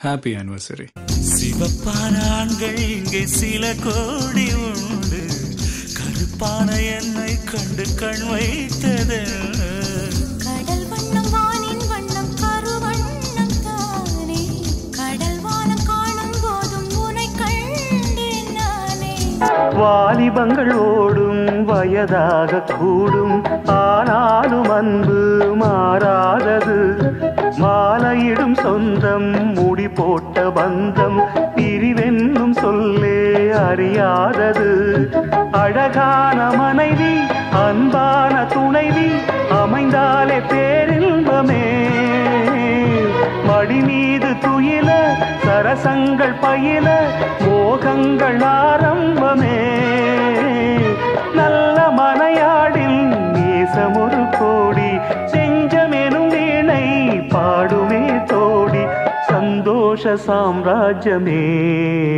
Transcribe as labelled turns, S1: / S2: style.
S1: happy anniversary
S2: சிவப்பான ஆண்கள் இங்கே சில கோடி உண்டு கருப்பான என்னை கண்டு கண் வைத்தது
S3: கடல் வண்ணம் வானின் வண்ணம் கருவண்ணம் தானே கடல் வானம் காணும் போதும் உனை கண்டேன் நானே
S4: வாலிபங்கள் ஓடும் வயதாக கூடும் ஆனாலும் அன்பு மாறாதது மாலையிடும் சொந்தம் முடி போட்ட பந்தம் பிரிவென்னும் சொல்லே அறியாதது அழகான மனைவி அன்பான துணைவி அமைந்தாலே பேரின்பமே மடி மீது துயில சரசங்கள் பயில மோகங்கள் ஆரம்பமே நல்ல மனையாடில் நேசமொரு கோடி செஞ்சமெனும் வீணை பாடுமே தோடி சந்தோஷ சாம்ராஜ்யமே